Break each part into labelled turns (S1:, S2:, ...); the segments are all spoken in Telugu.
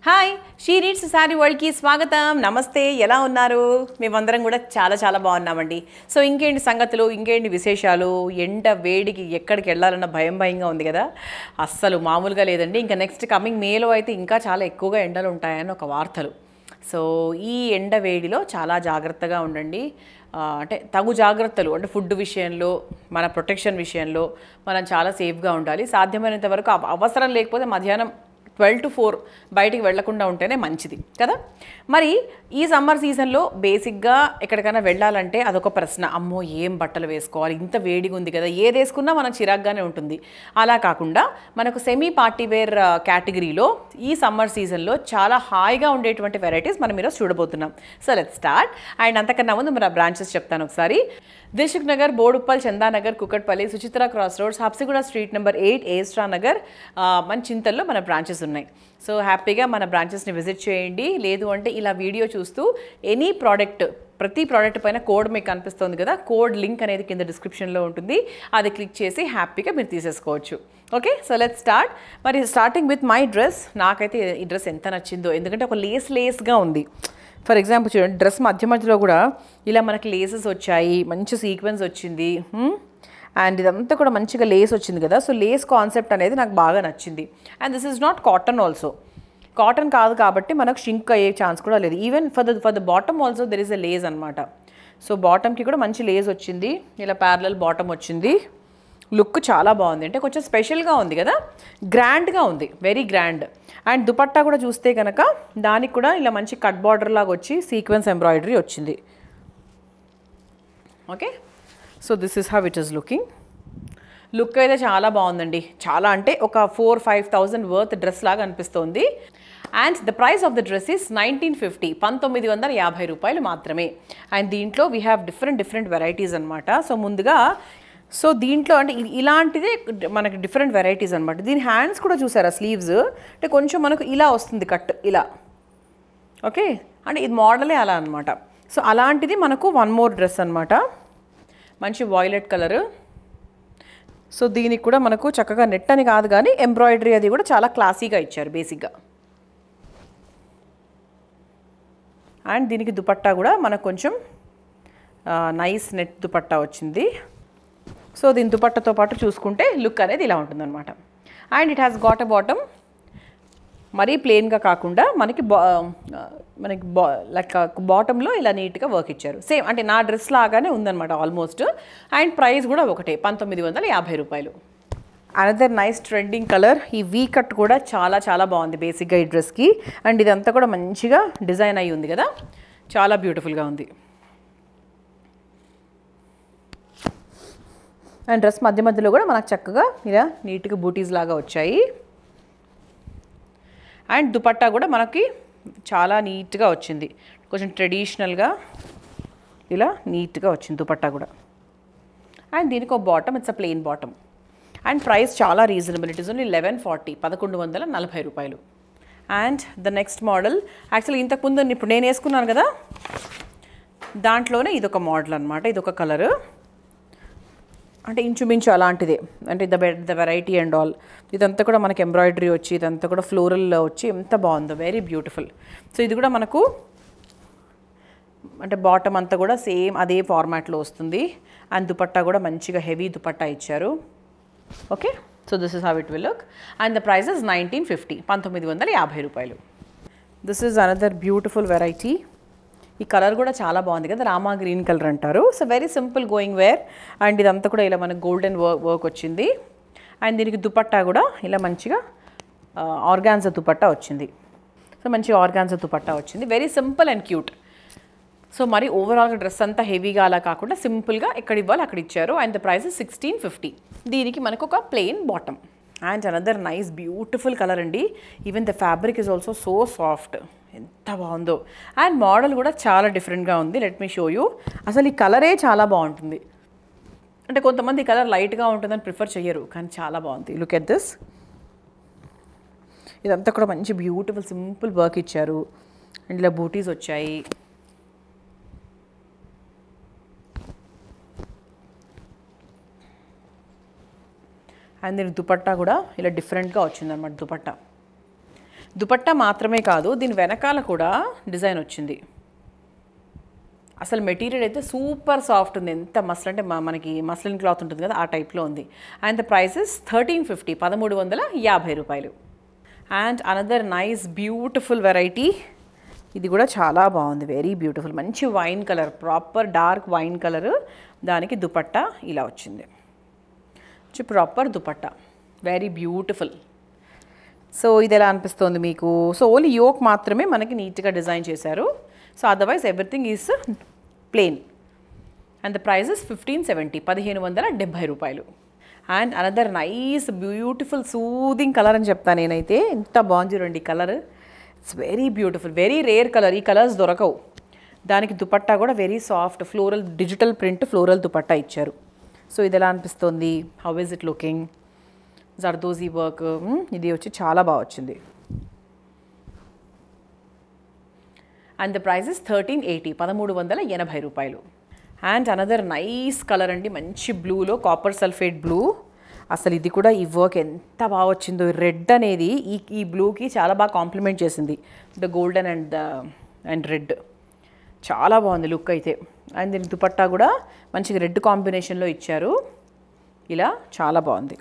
S1: హాయ్ షీ రీడ్స్ శారీ వరల్డ్కి స్వాగతం నమస్తే ఎలా ఉన్నారు మేమందరం కూడా చాలా చాలా బాగున్నామండి సో ఇంకేంటి సంగతులు ఇంకేంటి విశేషాలు ఎండ వేడికి ఎక్కడికి వెళ్ళాలన్న భయం భయంగా ఉంది కదా అస్సలు మామూలుగా లేదండి ఇంకా నెక్స్ట్ కమింగ్ మేలో అయితే ఇంకా చాలా ఎక్కువగా ఎండలు ఉంటాయని ఒక వార్తలు సో ఈ ఎండ వేడిలో చాలా జాగ్రత్తగా ఉండండి ఆ, అంటే తగు జాగ్రత్తలు అంటే ఫుడ్ విషయంలో మన ప్రొటెక్షన్ విషయంలో మనం చాలా సేఫ్గా ఉండాలి సాధ్యమైనంత వరకు అవ- అవసరం లేకపోతే మధ్యాహ్నం ట్వెల్వ్ టు ఫోర్ బయటికి వెళ్లకుండా ఉంటేనే మంచిది కదా మరి ఈ సమ్మర్ సీజన్లో బేసిక్గా ఎక్కడికైనా వెళ్ళాలంటే అదొక ప్రశ్న అమ్మో ఏం బట్టలు వేసుకోవాలి ఇంత వేడిగా ఉంది కదా ఏది వేసుకున్నా మనకు చిరాగ్గానే ఉంటుంది అలా కాకుండా మనకు సెమీ పార్టీ వేర్ కేటగిరీలో ఈ సమ్మర్ సీజన్లో చాలా హాయిగా ఉండేటువంటి వెరైటీస్ మనం ఈరోజు చూడబోతున్నాం సో లెట్ స్టార్ట్ అండ్ అంతకన్నా ముందు మన బ్రాంచెస్ చెప్తాను ఒకసారి Dilsukh Nagar Boduppal Chandanagar Kukatpally Suchitra cross roads Habsiguda street number eight ఏస్ట్రా నగర్ ఆ, మన చింతల్లో మన బ్రాంచెస్ ఉన్నాయి సో హ్యాపీగా మన బ్రాంచెస్ని విజిట్ చేయండి లేదు అంటే ఇలా వీడియో చూస్తూ ఎనీ ప్రోడక్ట్ ప్రతి ప్రోడక్ట్ పైన కోడ్ మీకు కనిపిస్తుంది కదా కోడ్ లింక్ అనేది కింద డిస్క్రిప్షన్లో ఉంటుంది అది క్లిక్ చేసి హ్యాపీగా మీరు తీసేసుకోవచ్చు ఓకే సో లెట్ స్టార్ట్ మరి స్టార్టింగ్ విత్ మై డ్రెస్ నాకైతే ఈ డ్రెస్ ఎంత నచ్చిందో ఎందుకంటే ఒక లేస్ లేస్గా ఉంది ఫర్ ఎగ్జాంపుల్ చూడండి డ్రెస్ మధ్య మధ్యలో కూడా ఇలా మనకి లేసెస్ వచ్చాయి మంచి సీక్వెన్స్ వచ్చింది అండ్ ఇదంతా కూడా మంచిగా లేస్ వచ్చింది కదా సో లేస్ కాన్సెప్ట్ అనేది నాకు బాగా నచ్చింది and this is not cotton also cotton కాదు కాబట్టి మనకు షింక్ అయ్యే ఛాన్స్ కూడా లేదు even for the for the bottom also there is a lace అనమాట సో బాటమ్కి కూడా మంచి లేస్ వచ్చింది ఇలా ప్యారలల్ బాటమ్ వచ్చింది లుక్ చాలా బాగుంది అంటే కొంచెం స్పెషల్గా ఉంది కదా గ్రాండ్గా ఉంది వెరీ గ్రాండ్ అండ్ దుపట్టా కూడా చూస్తే కనుక దానికి కూడా ఇలా మంచి కట్ బార్డర్ లాగా వచ్చి సీక్వెన్స్ ఎంబ్రాయిడరీ వచ్చింది okay so this is how it is looking look అయితే చాలా బాగుందండి చాలా అంటే ఒక four five thousand worth dress లాగా అనిపిస్తుంది and the price of the dress is nineteen fifty పంతొమ్మిది వందల యాభై రూపాయలు మాత్రమే అండ్ దీంట్లో we have different different varieties అనమాట సో ముందుగా సో దీంట్లో అంటే ఇ- ఇలాంటిదే మనకి డిఫరెంట్ వెరైటీస్ అనమాట దీని హ్యాండ్స్ కూడా చూసారా స్లీవ్స్ అంటే కొంచెం మనకు ఇలా వస్తుంది కట్ ఇలా ఓకే అంటే ఇది మోడలే అలా అనమాట సో అలాంటిది మనకు వన్ మోర్ డ్రెస్ అనమాట మంచి వాయిలెట్ కలరు సో దీనికి కూడా మనకు చక్కగా నెట్ అని కాదు కానీ ఎంబ్రాయిడరీ అది కూడా చాలా క్లాసీగా ఇచ్చారు బేసిక్గా అండ్ దీనికి దుపట్టా కూడా మనకు కొంచెం నైస్ నెట్ దుపట్టా వచ్చింది సో దీని దుపట్టతో పాటు చూసుకుంటే లుక్ అనేది ఇలా ఉంటుందన్నమాట and it has got a bottom మరీ ప్లెయిన్గా కాకుండా మనకి బా మనకి బా లైక్ బాటంలో ఇలా నీట్గా వర్క్ ఇచ్చారు సేమ్ అంటే నా డ్రెస్ లాగానే ఉందన్నమాట ఆల్మోస్ట్ అండ్ ప్రైస్ కూడా ఒకటే పంతొమ్మిది వందల యాభై రూపాయలు అనదర్ నైస్ ట్రెండింగ్ కలర్ ఈ వీ కట్ కూడా చాలా చాలా బాగుంది బేసిక్గా ఈ డ్రెస్కి అండ్ ఇదంతా కూడా మంచిగా డిజైన్ అయి ఉంది కదా చాలా బ్యూటిఫుల్గా ఉంది అండ్ డ్రెస్ మధ్య మధ్యలో కూడా మనకు చక్కగా ఇలా నీట్గా బూటీస్ లాగా వచ్చాయి అండ్ దుపట్టా కూడా మనకి చాలా నీట్గా వచ్చింది కొంచెం ట్రెడిషనల్గా ఇలా నీట్గా వచ్చింది దుపట్టా కూడా అండ్ దీనికి ఒక bottom it's a plain bottom and price చాలా reasonable it is only eleven forty పదకొండు వందల నలభై రూపాయలు and the next model actually ఇంతకుముందు ఇప్పుడు నేను వేసుకున్నాను కదా దాంట్లోనే ఇదొక మోడల్ అనమాట ఇదొక కలరు అంటే ఇంచుమించు అలాంటిదే అంటే the bed the variety and all ఇదంతా కూడా మనకి ఎంబ్రాయిడరీ వచ్చి ఇదంతా కూడా ఫ్లోరల్ వచ్చి ఎంత బాగుందో వెరీ బ్యూటిఫుల్ సో ఇది కూడా మనకు అంటే బాటమ్ అంతా కూడా సేమ్ అదే ఫార్మాట్లో వస్తుంది అండ్ దుపట్టా కూడా మంచిగా హెవీ దుపట్టా ఇచ్చారు okay so this is how it will look and the price is nineteen fifty పంతొమ్మిది వందల యాభై రూపాయలు this is another beautiful variety ఈ కలర్ కూడా చాలా బాగుంది కదా రామా గ్రీన్ కలర్ అంటారు so very simple going wear and ఇదంతా కూడా ఇలా మనకు గోల్డెన్ వర్క్ వర్క్ వచ్చింది అండ్ దీనికి దుపట్టా కూడా ఇలా మంచిగా ఆర్గాన్జా దుపట్టా వచ్చింది సో మంచి ఆర్గాన్జా దుపట్టా వచ్చింది very simple and cute so మరి ఓవరాల్గా డ్రెస్ అంతా హెవీగా అలా కాకుండా సింపుల్గా ఎక్కడ ఇవ్వాలి అక్కడ ఇచ్చారు and the price sixteen fifty దీనికి మనకు ఒక plain bottom and another nice beautiful colour అండి even the fabric is also so soft ఎంత బాగుందో అండ్ మోడల్ కూడా చాలా డిఫరెంట్గా ఉంది లెట్ మీ షో యూ అసలు ఈ కలరే చాలా బాగుంటుంది అంటే కొంతమంది ఈ కలర్ లైట్గా ఉంటుందని ప్రిఫర్ చెయ్యరు కానీ చాలా బాగుంది లుక్ ఎట్ దిస్ ఇదంతా కూడా మంచి బ్యూటిఫుల్ సింపుల్ వర్క్ ఇచ్చారు అండ్ ఇలా బూటీస్ వచ్చాయి అండ్ దీని దుపట్టా కూడా ఇలా డిఫరెంట్గా వచ్చిందన్నమాట దుపట్టా దుపట్టా మాత్రమే కాదు దీని వెనకాల కూడా డిజైన్ వచ్చింది అసలు మెటీరియల్ అయితే సూపర్ సాఫ్ట్ ఉంది ఎంత మస్ల్ అంటే మ- మనకి మస్లిన్ క్లాత్ ఉంటుంది కదా ఆ టైప్లో ఉంది and the prices thirteen fifty పదమూడు వందల యాభై రూపాయలు and another nice beautiful variety ఇది కూడా చాలా బాగుంది వెరీ బ్యూటిఫుల్ మంచి wine colour proper dark wine colour దానికి దుపట్టా ఇలా వచ్చింది వచ్చి proper dupatta very beautiful so ఇది ఎలా అనిపిస్తుంది మీకు సో ఓన్లీ యోక్ మాత్రమే మనకి నీట్గా డిజైన్ చేశారు so otherwise everything is plain and the prices fifteen seventy పదిహేను వందల డెబ్భై రూపాయలు and another nice beautiful soothing colour అని చెప్తాను నేనైతే ఎంత బాగుంది చూడండి colour it's very beautiful very rare colour ఈ కలర్స్ దొరకవు దానికి దుపట్టా కూడా very soft floral digital print floral dupatta ఇచ్చారు సో ఇది ఎలా అనిపిస్తుంది how is it looking zardozi work ఇది వచ్చి చాలా బాగా వచ్చింది and the price is thirteen eighty పదమూడు వందల ఎనభై రూపాయలు అండ్ అనదర్ నైస్ కలర్ అండి మంచి బ్లూలో కాపర్ సల్ఫేట్ బ్లూ అసలు ఇది కూడా ఈ వర్క్ ఎంత బాగా వచ్చిందో రెడ్ అనేది ఈ ఈ బ్లూకి చాలా బాగా కాంప్లిమెంట్ చేసింది the golden and the and red చాలా బాగుంది లుక్ అయితే అండ్ దీని దుపట్టా కూడా మంచిగా రెడ్ కాంబినేషన్లో ఇచ్చారు ఇలా చాలా బాగుంది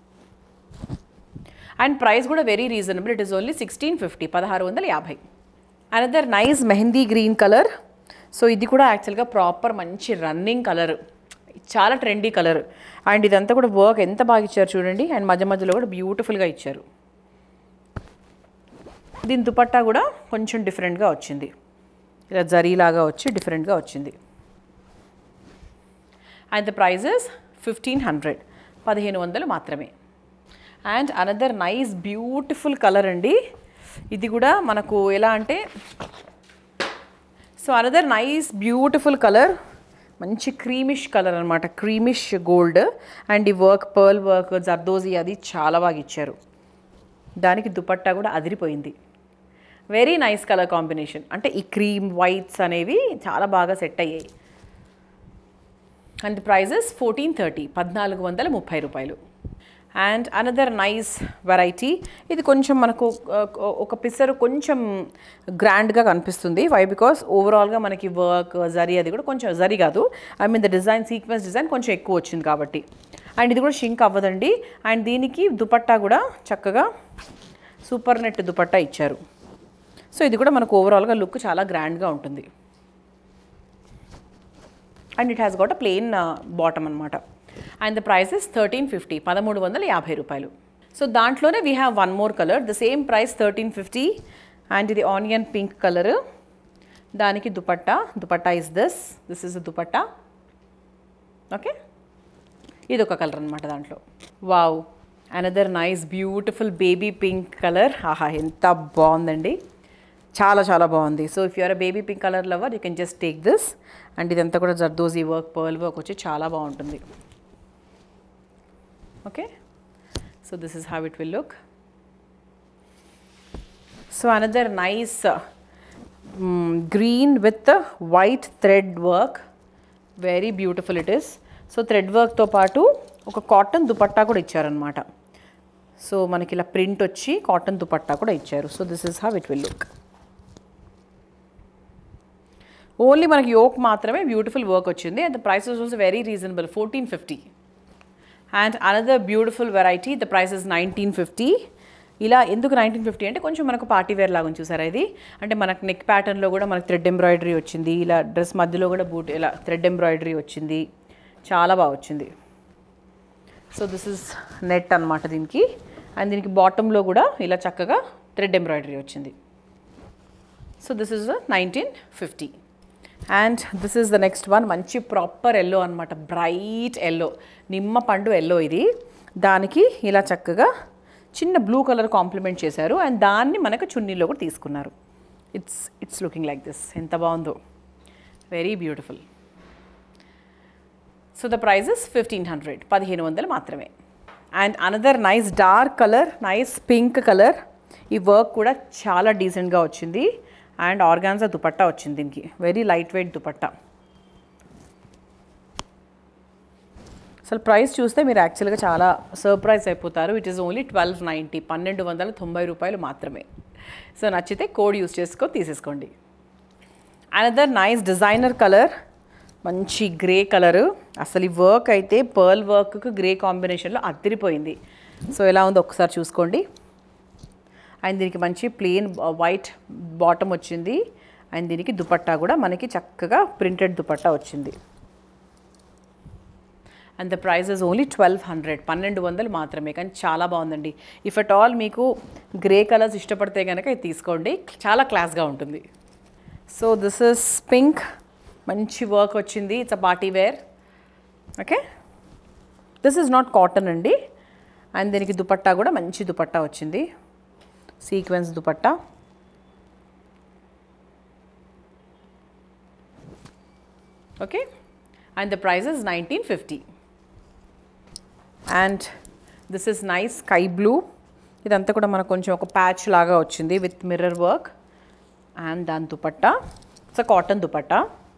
S1: అండ్ ప్రైస్ కూడా very reasonable it is only sixteen fifty పదహారు వందల యాభై another nice mehndi green colour so ఇది కూడా యాక్చువల్గా ప్రాపర్ మంచి రన్నింగ్ కలర్ చాలా ట్రెండీ కలర్ అండ్ ఇదంతా కూడా వర్క్ ఎంత బాగా ఇచ్చారు చూడండి అండ్ మధ్య మధ్యలో కూడా బ్యూటిఫుల్గా ఇచ్చారు దీని దుపట్టా కూడా కొంచెం డిఫరెంట్గా వచ్చింది ఇలా జరీలాగా వచ్చి డిఫరెంట్గా వచ్చింది and the prices fifteen hundred పదిహేను వందలు మాత్రమే and another nice beautiful colour అండి ఇది కూడా మనకు ఎలా అంటే so another nice beautiful colour మంచి క్రీమిష్ కలర్ అనమాట క్రీమిష్ గోల్డ్ అండ్ ఈ వర్క్ పర్ల్ వర్క్ జర్దోజీ అది చాలా బాగా ఇచ్చారు దానికి దుపట్టా కూడా అదిరిపోయింది వెరీ నైస్ కలర్ కాంబినేషన్ అంటే ఈ క్రీమ్ వైట్స్ అనేవి చాలా బాగా సెట్ అయ్యాయి అండ్ ప్రైజెస్ ఫోర్టీన్ థర్టీ పద్నాలుగు వందల ముప్పై రూపాయలు అండ్ అనదర్ నైస్ వెరైటీ ఇది కొంచెం మనకు ఆ, ఒక పిసరు కొంచెం గ్రాండ్గా కనిపిస్తుంది వై బికాస్ ఓవరాల్గా మనకి వర్క్ జరీ అది కూడా కొంచెం జరీ కాదు I mean the design sequence design కొంచెం ఎక్కువ వచ్చింది కాబట్టి అండ్ ఇది కూడా షింక్ అవ్వదండి అండ్ దీనికి దుపట్టా కూడా చక్కగా సూపర్ నెట్ దుపట్టా ఇచ్చారు సో ఇది కూడా మనకు ఓవరాల్గా లుక్ చాలా గ్రాండ్గా ఉంటుంది and it has got a plain bottom అనమాట and the price is thirteen fifty పదమూడు వందల యాభై రూపాయలు సో దాంట్లోనే we have one more colour the same price thirteen fifty and ఇది ఆనియన్ పింక్ కలర్ దానికి dupatta dupatta is this this is dupatta okay ఇది ఒక కలర్ అనమాట దాంట్లో wow another nice beautiful baby pink colour ఆహా ఎంత బాగుందండి చాలా చాలా బాగుంది so if you're baby pink colour lover you can just take this and ఇదంతా కూడా జర్దోజీ వర్క్ పర్ల్ వర్క్ వచ్చి చాలా బాగుంటుంది okay so this is how it will look so another nice green with white thread work very beautiful it is so thread వర్క్తో పాటు ఒక కాటన్ దుపట్టా కూడా ఇచ్చారనమాట సో మనకి ఇలా ప్రింట్ వచ్చి కాటన్ దుపట్టా కూడా ఇచ్చారు so this is how it will look only మనకి యోక్ మాత్రమే బ్యూటిఫుల్ వర్క్ వచ్చింది and the price is also very reasonable fourteen fifty and another beautiful variety the price is nineteen fifty ఇలా ఎందుకు నైన్టీన్ ఫిఫ్టీ అంటే కొంచెం మనకు పార్టీ వేర్ లాగా ఉంది చూసారా ఇది అంటే మనకు నెక్ ప్యాటర్న్లో కూడా మనకు థ్రెడ్ ఎంబ్రాయిడరీ వచ్చింది ఇలా డ్రెస్ మధ్యలో కూడా బూట్ ఇలా థ్రెడ్ ఎంబ్రాయిడరీ వచ్చింది చాలా బాగా వచ్చింది సో దిస్ ఇస్ నెట్ అనమాట దీనికి అండ్ దీనికి బాటంలో కూడా ఇలా చక్కగా థ్రెడ్ ఎంబ్రాయిడరీ వచ్చింది so this is nineteen fifty and this is the next one మంచి ప్రాపర్ ఎల్లో అనమాట బ్రైట్ ఎల్లో నిమ్మ పండు ఎల్లో ఇది దానికి ఇలా చక్కగా చిన్న బ్లూ కలర్ కాంప్లిమెంట్ చేశారు అండ్ దాన్ని మనకు చున్నీలో కూడా తీసుకున్నారు it's it's looking like this ఎంత బాగుందో very beautiful so the price is fifteen hundred పదిహేను వందలు మాత్రమే and another nice dark colour nice pink colour ఈ వర్క్ కూడా చాలా డీసెంట్గా వచ్చింది అండ్ ఆర్గాన్జా దుపట్టా వచ్చింది దీనికి వెరీ లైట్ వెయిట్ దుపట్టా అసలు ప్రైస్ చూస్తే మీరు యాక్చువల్గా చాలా సర్ప్రైజ్ అయిపోతారు it is only twelve ninety పన్నెండు వందల తొంభై రూపాయలు మాత్రమే సో నచ్చితే కోడ్ యూస్ చేసుకొని తీసేసుకోండి అనదర్ నైస్ డిజైనర్ కలర్ మంచి గ్రే కలరు అసలు ఈ వర్క్ అయితే పర్ల్ వర్క్కి గ్రే కాంబినేషన్లో అదిరిపోయింది సో ఎలా ఉందో ఒకసారి చూసుకోండి అండ్ దీనికి మంచి ప్లెయిన్ వైట్ బాటమ్ వచ్చింది అండ్ దీనికి దుపట్టా కూడా మనకి చక్కగా ప్రింటెడ్ దుపట్టా వచ్చింది and the price is only twelve hundred పన్నెండు వందలు మాత్రమే కానీ చాలా బాగుందండి ఇఫ్ అట్ ఆల్ మీకు గ్రే కలర్స్ ఇష్టపడితే కనుక ఇది తీసుకోండి చాలా క్లాస్గా ఉంటుంది సో దిస్ ఇస్ పింక్ మంచి వర్క్ వచ్చింది it's a party wear okay this is not cotton అండి అండ్ దీనికి దుపట్టా కూడా మంచి దుపట్టా వచ్చింది sequence dupatta okay and the price is nineteen fifty and this is nice sky blue ఇదంతా కూడా మనకు కొంచెం ఒక ప్యాచ్ లాగా వచ్చింది విత్ మిర్రర్ వర్క్ అండ్ దాని dupatta it's cotton dupatta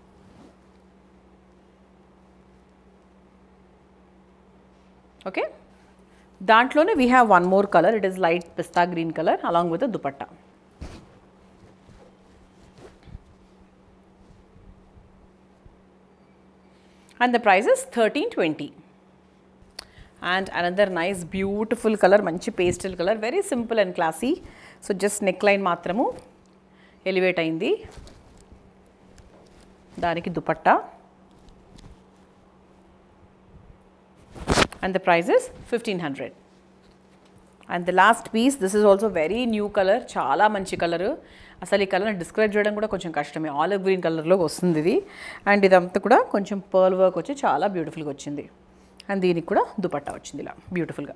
S1: okay దాంట్లోనే we have one more colour it is light పిస్తా green colour along with dupatta and the price is thirteen twenty and another nice beautiful colour మంచి pastel colour very simple and classy so just neckline మాత్రము ఎలివేట్ అయింది దానికి dupatta and the price is fifteen hundred and the last piece this is also very new colour చాలా మంచి కలర్ అసలు ఈ కలర్ని డిస్క్రైబ్ చేయడం కూడా కొంచెం కష్టమే ఆలివ్ గ్రీన్ కలర్లో వస్తుంది ఇది అండ్ ఇదంతా కూడా కొంచెం పర్ల్ వర్క్ వచ్చి చాలా బ్యూటిఫుల్గా వచ్చింది అండ్ దీనికి కూడా దుపట్టా వచ్చింది ఇలా బ్యూటిఫుల్గా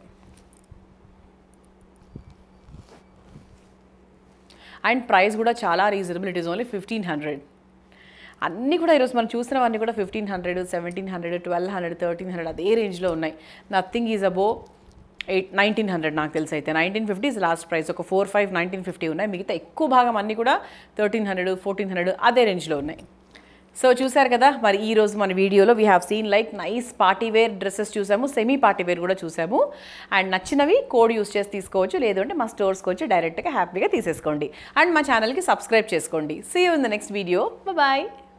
S1: అండ్ ప్రైస్ కూడా చాలా reasonable it is only fifteen hundred అన్నీ కూడా ఈరోజు మనం చూసినవన్నీ కూడా fifteen hundred seventeen hundred twelve hundred thirteen hundred అదే రేంజ్లో ఉన్నాయి nothing is above eight nineteen hundred నాకు తెలిసి అయితే nineteen fifty is last price ఒక ఫోర్ ఫైవ్ నైన్టీన్ ఫిఫ్టీ ఉన్నాయి మిగతా ఎక్కువ భాగం అన్నీ కూడా థర్టీన్ హండ్రెడ్ ఫోర్టీన్ హండ్రెడ్ అదే రేంజ్లో ఉన్నాయి సో చూసారు కదా మరి ఈ రోజు మన వీడియోలో we have seen like nice party wear dresses చూసాము సెమీ పార్టీ వేర్ కూడా చూసాము అండ్ నచ్చినవి కోడ్ యూస్ చేసి తీసుకోవచ్చు లేదంటే మా స్టోర్స్కి వచ్చి డైరెక్ట్గా హ్యాపీగా తీసేసుకోండి అండ్ మా ఛానల్కి సబ్స్క్రైబ్ చేసుకోండి see you in the next video bye